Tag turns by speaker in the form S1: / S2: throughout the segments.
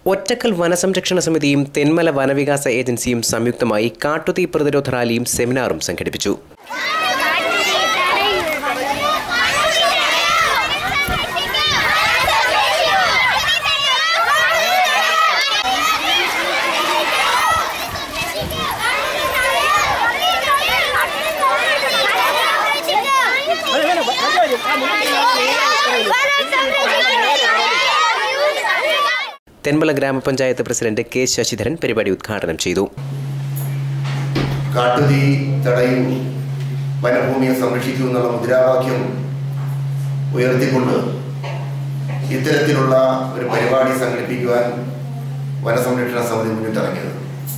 S1: ഒറ്റക്കൽ വനസംരക്ഷണ സമിതിയും തെന്മല വനവികാസ ഏജൻസിയും സംയുക്തമായി കാട്ടുതീ പ്രതിരോധ റാലിയും സെമിനാറും സംഘടിപ്പിച്ചു തെന്മല ഗ്രാമപഞ്ചായത്ത് പ്രസിഡന്റ് കെ ശശിധരൻ പരിപാടി ഉദ്ഘാടനം ചെയ്തു
S2: കാട്ടുതീ തടയും വനഭൂമിയെ സംരക്ഷിക്കൂ എന്നുള്ള മുദ്രാവാക്യം ഉയർത്തിക്കൊണ്ട് ഇത്തരത്തിലുള്ള ഒരു പരിപാടി സംഘടിപ്പിക്കുവാൻ വനസംരക്ഷണ സമിതി മുന്നിട്ടിറങ്ങിയത്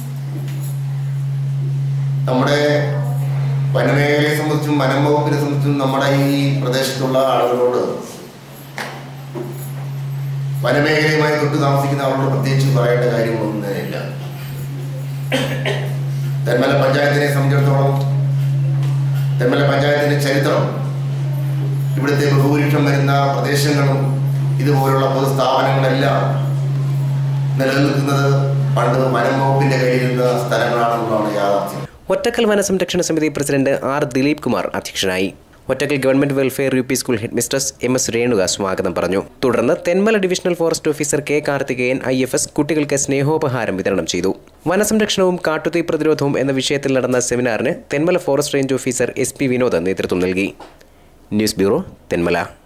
S2: നമ്മുടെ വനമേഖലയെ സംബന്ധിച്ചും വനം വകുപ്പിനെ സംബന്ധിച്ചും നമ്മുടെ ഈ പ്രദേശത്തുള്ള ആളുകളോട് വനമേഖലയുമായി തൊട്ട് താമസിക്കുന്ന ആളോട് പ്രത്യേകിച്ച് പറയേണ്ട കാര്യങ്ങളൊന്നും തന്നെയില്ല തെന്മല പഞ്ചായത്തിനെ സംബന്ധിച്ചിടത്തോളം തെന്മല പഞ്ചായത്തിന്റെ ചരിത്രം ഇവിടുത്തെ ബഹുഭൂരിഷം വരുന്ന പ്രദേശങ്ങളും ഇതുപോലുള്ള പൊതുസ്ഥാപനങ്ങളെല്ലാം നിലനിൽക്കുന്നത് പണ്ട് വനം വകുപ്പിന്റെ കയ്യിലിരുന്ന സ്ഥലങ്ങളാണെന്നുള്ളതാണ് യാഥാർത്ഥ്യം
S1: ഒറ്റക്കൽ വനസംരക്ഷണ സമിതി പ്രസിഡന്റ് ആർ ദിലീപ് കുമാർ അധ്യക്ഷനായി Ottakkal government welfare U P school head mistress M S Renuka സ്വാഗതം പറഞ്ഞു തുടർന്ന് Thenmala divisional forest officer K Karthikeyan I F S കുട്ടികൾക്ക് സ്നേഹോപഹാരം വിതരണം ചെയ്തു വനസംരക്ഷണവും കാട്ടുതീ പ്രതിരോധവും എന്ന വിഷയത്തിൽ നടന്ന സെമിനാറിന് Thenmala forest range officer S P Vinod നേതൃത്വം നൽകി ന്യൂസ് ബ്യൂറോ തെന്മല